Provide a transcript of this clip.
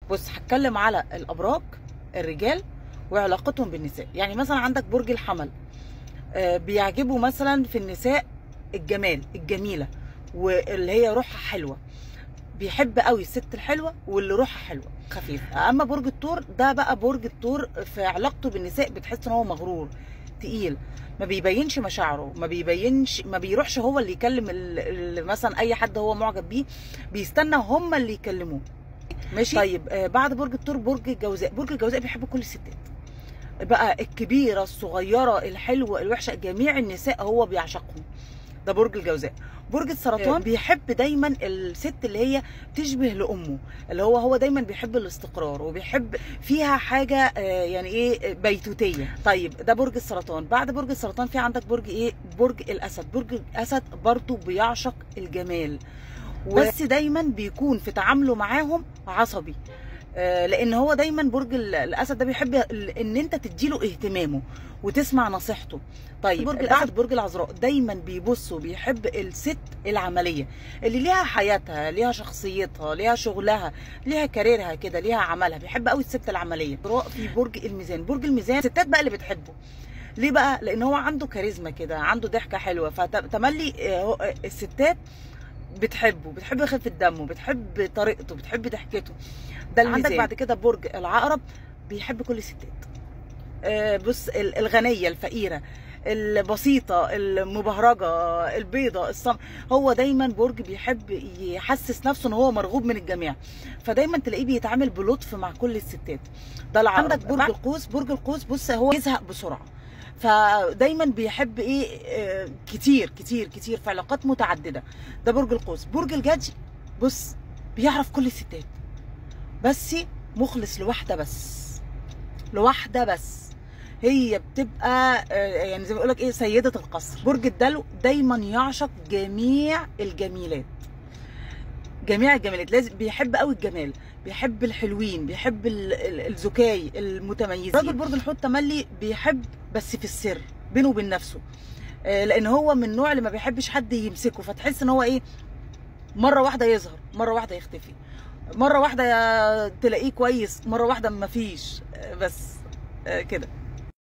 بص هتكلم على الابراج الرجال وعلاقتهم بالنساء يعني مثلا عندك برج الحمل آه، بيعجبه مثلا في النساء الجمال الجميله واللي هي روحها حلوه بيحب قوي الست الحلوه واللي روحها حلوه خفيفه اما برج الثور ده بقى برج الثور في علاقته بالنساء بتحس ان هو مغرور تقيل ما بيبينش مشاعره ما بيبينش ما بيروحش هو اللي يكلم ال- ال- مثلا اي حد هو معجب بيه بيستنى هم اللي يكلموه ماشي طيب آه بعد برج الثور برج الجوزاء برج الجوزاء بيحب كل الستات بقى الكبيره الصغيره الحلوه الوحشه جميع النساء هو بيعشقهم ده برج الجوزاء برج السرطان بيحب دايما الست اللي هي تشبه لامه اللي هو هو دايما بيحب الاستقرار وبيحب فيها حاجه آه، يعني ايه بيتوتيه طيب ده برج السرطان بعد برج السرطان في عندك برج ايه برج الاسد برج الاسد برضو بيعشق الجمال بس دايما بيكون في تعامله معاهم عصبي آه، لان هو دايما برج ال- الاسد ده بيحب ال- ان انت تديله اهتمامه وتسمع نصيحته طيب برج الاسد برج العذراء دايما بيبص وبيحب الست العمليه اللي ليها حياتها ليها شخصيتها ليها شغلها ليها كاريرها كده ليها عملها بيحب قوي الست العمليه عذراء في برج الميزان برج الميزان الستات بقى اللي بتحبه ليه بقى لان هو عنده كاريزما كده عنده ضحكه حلوه فتملي آه، هو- آه، الستات بتحبه بتحب خفه دمه بتحب طريقته بتحب ضحكته ده الميزان عندك بعد كده برج العقرب بيحب كل الستات آه، بص ال- الغنيه الفقيره البسيطه المبهرجه البيضه الصم هو دايما برج بيحب يحسس نفسه ان هو مرغوب من الجميع فدايما تلاقيه بيتعامل بلطف مع كل الستات ده العقرب عندك برج القوس برج القوس بص هو يزهق بسرعه فدايما بيحب ايه آه، كتير كتير كتير في علاقات متعدده ده برج القوس برج الجدي بص بيعرف كل الستات بس مخلص لواحده بس لواحده بس هي بتبقى آه، يعني زي ما بيقول لك ايه سيده القصر برج الدلو دايما يعشق جميع الجميلات جميع الجمالات لازم بيحب قوي الجمال بيحب الحلوين بيحب ال- ال- الزكاي المتميزين راجل برج الحوت تملي بيحب بس في السر بينه وبين نفسه آه، لان هو من النوع اللي ما بيحبش حد يمسكه فتحس ان هو ايه مره واحده يظهر مره واحده يختفي مره واحده تلاقيه كويس مره واحده ما فيش بس آه، كده